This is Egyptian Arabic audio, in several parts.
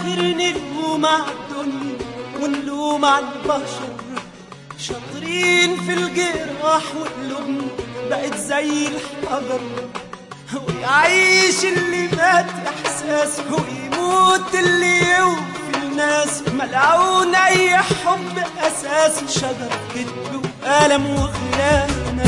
آخر نلوم على الدنيا ونلوم على البشر شاطرين في الجراح وقلوبنا بقت زي الحجر ويعيش اللي مات احساس ويموت اللي يوفي الناس ملعون اي حب اساس شجر كذب وألم وخيانه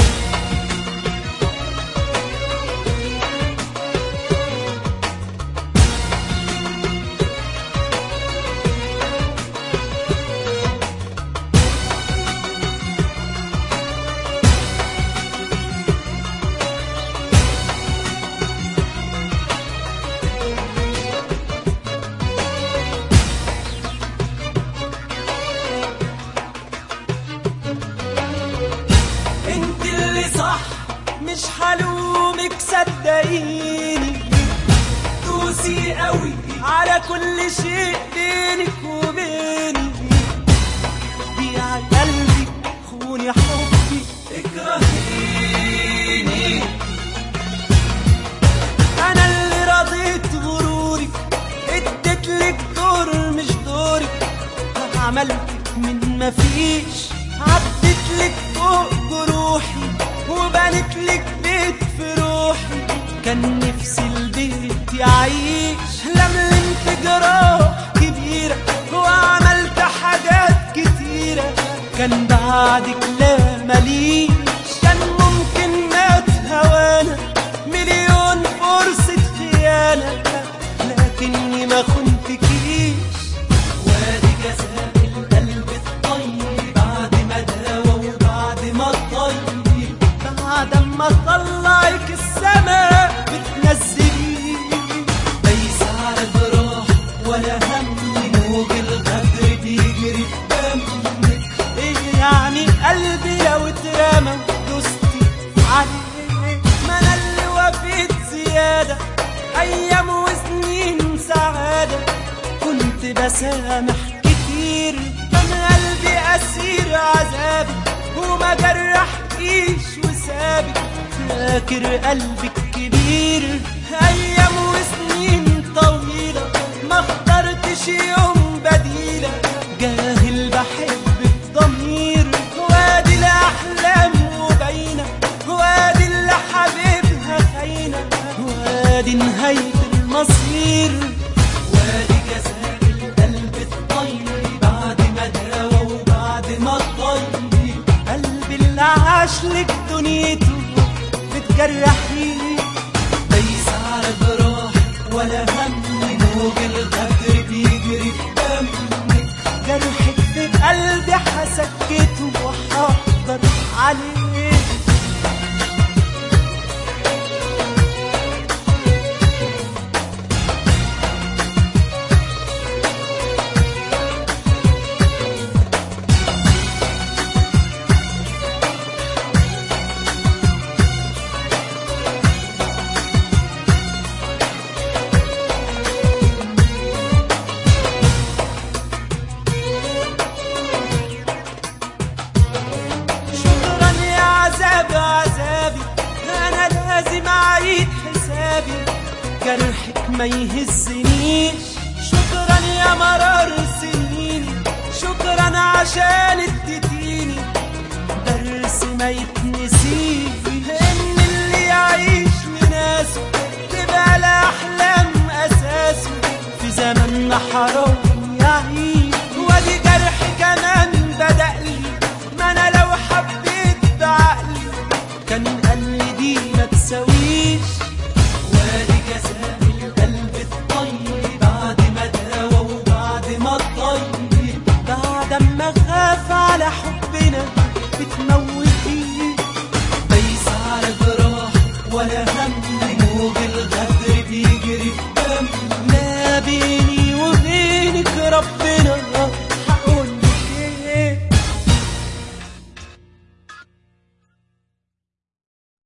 انت اللي صح مش حلومك صدقيني دوسي قوي على كل شيء بينك وبيني بيع قلبي خوني حبي اكرهيني انا اللي رضيت غرورك اديت لك دور مش دورك عملتك من مفيش عدت لك فوق جروحي وبنت لك بيت في روحي كان نفسي البيت يعيش لملمت جراح كبيرة وعملت حاجات كتيرة كان بعدك لا مليش كان ممكن مات هوانا مليون فرصة خيانة لكني ما خنتكيش وادي جزاء القلب الطيب بعد ما داوى وبعد ما طيب بعد ما طلعك السما بتنزلي ليس على جراح ولا هم موج الغدر بيجري في دمك ايه يعني قلبي لو اترمى دوستي عليه ما انا اللي وفيت زياده ايام وسنين سعاده كنت بسامح كتير كان قلبي اسير عذابك وما جرحكيش وسابك فاكر قلبك كبير ايام وسنين طويله ما اخترتش يوم بديله جاهل بحبك ضمير وادي الاحلام وباينه وادي اللي حبيبها خاينه وادي نهايه المصير وادي جزاء القلب الطيب بعد ما داوى وبعد ما طيب قلبي اللي عاش لك دنيته بتجرحيه ليس على جراح ولا هم موج الغدر بيجري في دمك جرحك في قلبي هسكته وهقدر عليه شكرا يا عذاب عذابي انا لازم اعيد حسابي جرحك ما يهزنيش شكرا يا مرار سنيني شكرا عشان اديتيني درس ما يتنسيش ان اللي يعيش لناسه تبقى الاحلام اساسه في زماننا حرام يعيش وادي جرح كمان بدأ لي ما انا لو حبيت بعقلي كان قلبي دي ما تساويش وادي جزاء القلب الطيب بعد ما داوى وبعد ما طيب بعد ما خاف على حبنا بتموتيه ليس على جراح ولا هم موج الغدر بيجري في دم لا بي